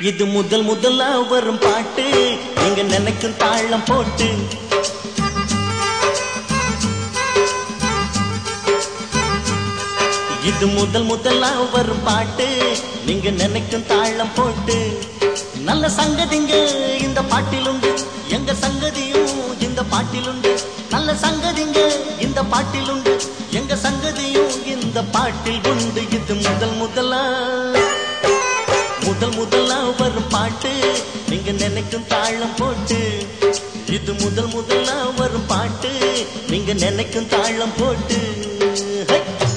இது முதல் முதலா வரும் பாட்டு நீங்க நினைக்கும் தாளம் போட்டு இது முதல் முதலா வரும் பாட்டு நீங்க நினைக்கும் தாளம் போட்டு நல்ல சங்கதிங்க இந்த பாட்டிலுண்டு எங்க சங்கதியும் இந்த பாட்டிலுண்டு நல்ல சங்கதிங்க இந்த பாட்டிலுண்டு எங்க சங்கதியும் இந்த பாட்டில் உண்டு இது முதல் முதலா முதல் முதலா வரும் பாட்டு நீங்க நினைக்கும் தாளம் போட்டு இது முதல் முதலா வரும் பாட்டு நீங்க நினைக்கும் தாளம் போட்டு ஹை!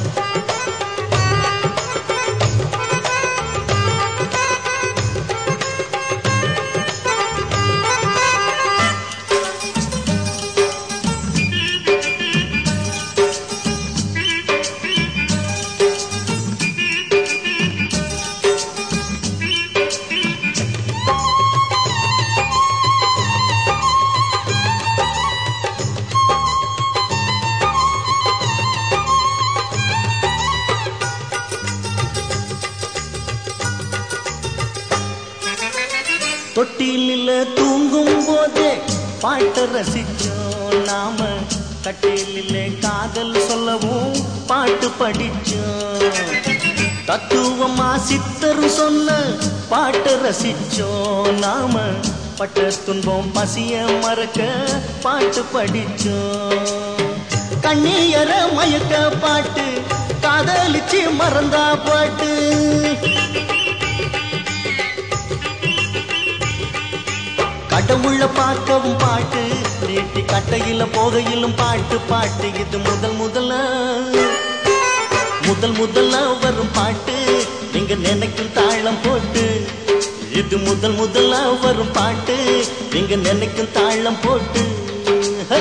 தொட்டிலில் தூங்கும் போதே பாட்டை ரசிச்சோம் நாம கட்டிலில் காதல் சொல்லவும் பாட்டு படிச்சோம் தத்துவமா சித்தர் சொன்ன பாட்டை ரசிச்சோம் நாம பட்ட துன்பம் பசிய மறக்க பாட்டு படிச்சோம் கண்ணீர மயக்க பாட்டு காதலிச்சு மறந்தா பாட்டு கடவுள பார்க்கவும் பாட்டு நீட்டி கட்டையில போகையிலும் பாட்டு பாட்டு இது முதல் முதல்ல முதல் முதல்ல வரும் பாட்டு நீங்க நினைக்கும் தாளம் போட்டு இது முதல் முதல்ல வரும் பாட்டு நீங்க நினைக்கும் தாளம் போட்டு ஹை!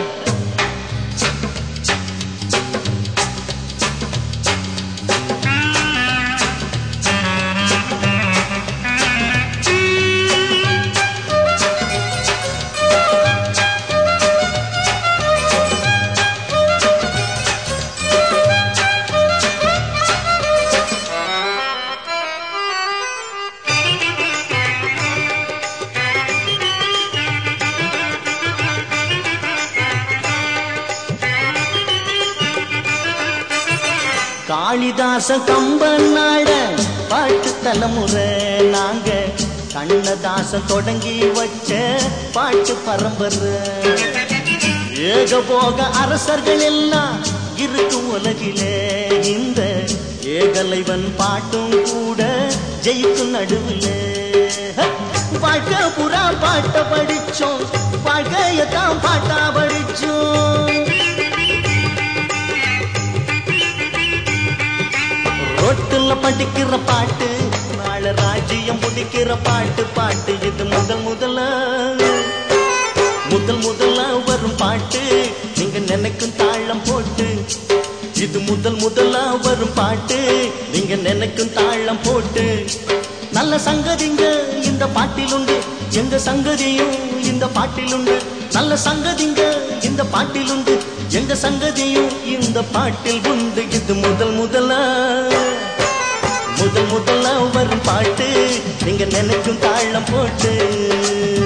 காளிதாச கம்பன் நாட பாட்டு தலைமுறை நாங்க கண்ணதாசன் தொடங்கி வச்ச பாட்டு பரம்பரை ஏக போக அரசர்கள் எல்லாம் இருக்கும் உலகிலே இந்த ஏகலைவன் பாட்டும் கூட ஜெயிக்கும் நடுவிலே வாழ்க்கை புறா பாட்ட படிச்சோம் வாழ்க்கையத்தான் பாட்டா படிச்சோம் ரோட்டுல படிக்கிற பாட்டு நாளை ராஜ்யம் முடிக்கிற பாட்டு பாட்டு இது முதல் முதல்ல முதல் முதல்ல வரும் பாட்டு நீங்க நினைக்கும் தாளம் போட்டு இது முதல் முதல்ல வரும் பாட்டு நீங்க நினைக்கும் தாளம் போட்டு நல்ல சங்கதிங்க இந்த பாட்டிலுண்டு எங்க சங்கதியும் இந்த பாட்டிலுண்டு நல்ல சங்கதிங்க இந்த பாட்டிலுண்டு எங்க சங்கதியும் இந்த பாட்டில் உண்டு இது முதல் முதலா முதல் முதலா வரும் பாட்டு நீங்க நினைக்கும் தாளம் போட்டு